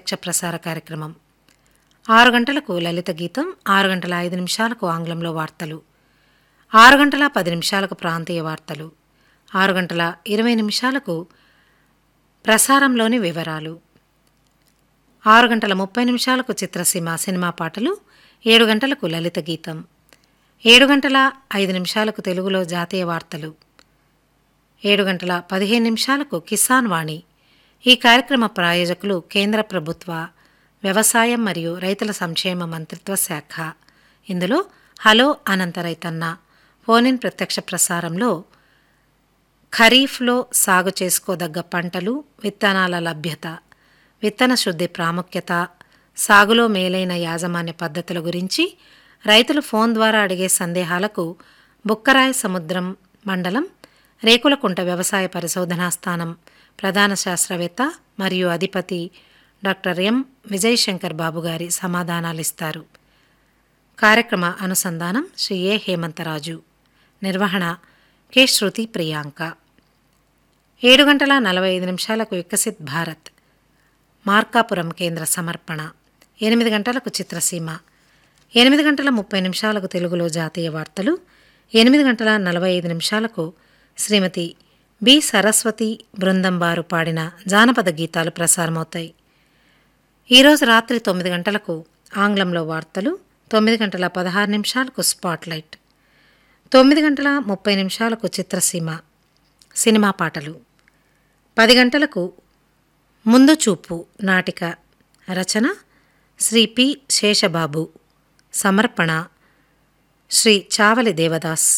ప్రత్యక్ష ప్రసార కార్యక్రమం ఆరు గంటలకు లలిత గీతం ఆరు గంటల ఐదు నిమిషాలకు ఆంగ్లంలో వార్తలు ఆరు గంటల పది నిమిషాలకు ప్రాంతీయ వార్తలు ఆరు గంటల ఇరవై నిమిషాలకు ప్రసారంలోని వివరాలు ఆరు గంటల ముప్పై నిమిషాలకు చిత్రసీమ సినిమా పాటలు ఏడు గంటలకు లలిత గీతం ఏడు గంటల ఐదు నిమిషాలకు తెలుగులో జాతీయ వార్తలు ఏడు గంటల పదిహేను నిమిషాలకు కిసాన్ వాణి ఈ కార్యక్రమ ప్రాయోజకులు కేంద్ర ప్రభుత్వ వ్యవసాయం మరియు రైతుల సంక్షేమ మంత్రిత్వ శాఖ ఇందులో హలో అనంత రైతన్న ఫోనిన్ ప్రత్యక్ష ప్రసారంలో ఖరీఫ్లో సాగు చేసుకోదగ్గ పంటలు విత్తనాల లభ్యత విత్తన శుద్ధి ప్రాముఖ్యత సాగులో మేలైన యాజమాన్య పద్ధతుల గురించి రైతులు ఫోన్ ద్వారా అడిగే సందేహాలకు బుక్కరాయ సముద్రం మండలం రేకులకుంట వ్యవసాయ పరిశోధనా స్థానం ప్రధాన శాస్త్రవేత్త మరియు అధిపతి డాక్టర్ ఎం విజయశంకర్ బాబు గారి సమాధానాలిస్తారు కార్యక్రమ అనుసంధానం శ్రీ ఏ హేమంతరాజు నిర్వహణ కె శృతి ప్రియాంక ఏడు గంటల నలభై ఐదు నిమిషాలకు వికసిత్ భారత్ మార్కాపురం కేంద్ర సమర్పణ ఎనిమిది గంటలకు చిత్రసీమ ఎనిమిది గంటల ముప్పై నిమిషాలకు తెలుగులో జాతీయ వార్తలు ఎనిమిది గంటల నలభై ఐదు నిమిషాలకు శ్రీమతి బి సరస్వతి బృందం వారు పాడిన జానపద గీతాలు ప్రసారమవుతాయి ఈరోజు రాత్రి తొమ్మిది గంటలకు ఆంగ్లంలో వార్తలు తొమ్మిది గంటల పదహారు నిమిషాలకు స్పాట్లైట్ తొమ్మిది గంటల ముప్పై నిమిషాలకు చిత్రసీమ సినిమా పాటలు పది గంటలకు ముందు చూపు నాటిక రచన శ్రీ పి శేషబాబు సమర్పణ శ్రీ చావలి దేవదాస్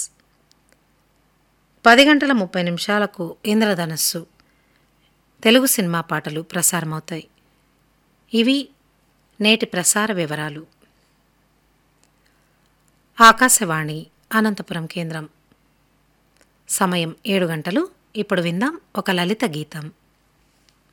పది గంటల ముప్పై నిమిషాలకు ఇంద్రధనస్సు తెలుగు సినిమా పాటలు ప్రసారమవుతాయి ఇవి నేటి ప్రసార వివరాలు ఆకాశవాణి అనంతపురం కేంద్రం సమయం ఏడు గంటలు ఇప్పుడు విందాం ఒక లలిత గీతం